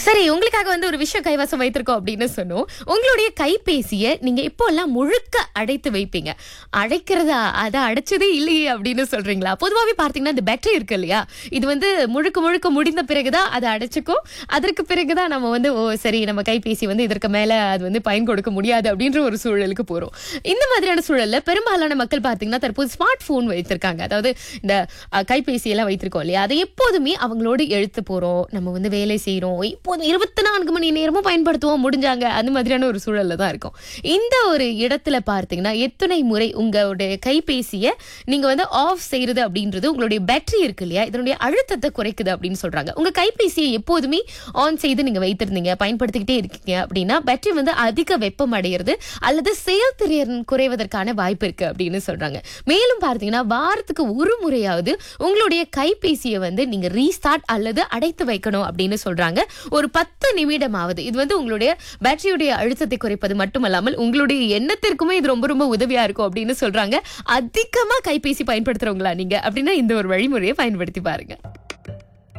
சரி உங்களுக்காக வந்து ஒரு விஷயம் கைவசம் வைத்திருக்கோம் அப்படின்னு சொன்னோம் உங்களுடைய கைபேசியை நீங்க இப்போ எல்லாம் முழுக்க அடைத்து வைப்பீங்க அடைக்கிறதா அதை அடைச்சதே இல்லையே அப்படின்னு சொல்றீங்களா பொதுவாகவே பார்த்தீங்கன்னா இந்த பேட்டரி இருக்கு இல்லையா இது வந்து முழுக்க முழுக்க முடிந்த பிறகுதான் அதை அடைச்சுக்கும் அதற்கு பிறகுதான் நம்ம வந்து ஓ சரி நம்ம கைபேசி வந்து இதற்கு மேல அது வந்து பயன் கொடுக்க முடியாது அப்படின்ற ஒரு சூழலுக்கு போறோம் இந்த மாதிரியான சூழல்ல பெரும்பாலான மக்கள் பார்த்தீங்கன்னா தற்போது ஸ்மார்ட் போன் வைத்திருக்காங்க அதாவது இந்த அஹ், கைபேசி எல்லாம் வைத்திருக்கோம் இல்லையா அதை எப்போதுமே அவங்களோடு எழுத்து போறோம் நம்ம வந்து வேலை செய்றோம் இப்போதும் இருபத்தி நான்கு மணி நேரமும் பயன்படுத்துவோம் முடிஞ்சாங்க அந்த மாதிரியான ஒரு சூழல்ல தான் இருக்கும் இந்த ஒரு இடத்துல பார்த்தீங்கன்னா எத்தனை முறை உங்களுடைய கைபேசியை நீங்க வந்து ஆஃப் செய்யறது அப்படின்றது உங்களுடைய பேட்டரி இருக்கு இல்லையா இதனுடைய அழுத்தத்தை குறைக்குது அப்படின்னு சொல்றாங்க உங்க கைபேசியை எப்போதுமே ஆன் செய்து நீங்க வைத்திருந்தீங்க பயன்படுத்திக்கிட்டே இருக்கீங்க அப்படின்னா பேட்டரி வந்து அதிக வெப்பம் அடைகிறது அல்லது செயல்திறன் குறைவதற்கான வாய்ப்பு இருக்கு அப்படின்னு சொல்றாங்க மேலும் பார்த்தீங்கன்னா வாரத்துக்கு ஒரு முறையாவது உங்களுடைய கைபேசியை வந்து நீங்க ரீஸ்டார்ட் அல்லது அடைத்து வைக்கணும் அப்படின்னு சொல்றாங்க ஒரு பத்து நிமிடமாவது இது வந்து உங்களுடைய பேட்டரியுடைய அழுத்தத்தை குறைப்பது மட்டுமல்லாமல் உங்களுடைய எண்ணத்திற்குமே இது ரொம்ப ரொம்ப உதவியா இருக்கும் அப்படின்னு சொல்றாங்க அதிகமா கைபேசி பயன்படுத்துறவங்களா நீங்க அப்படின்னா இந்த ஒரு வழிமுறையை பயன்படுத்தி பாருங்க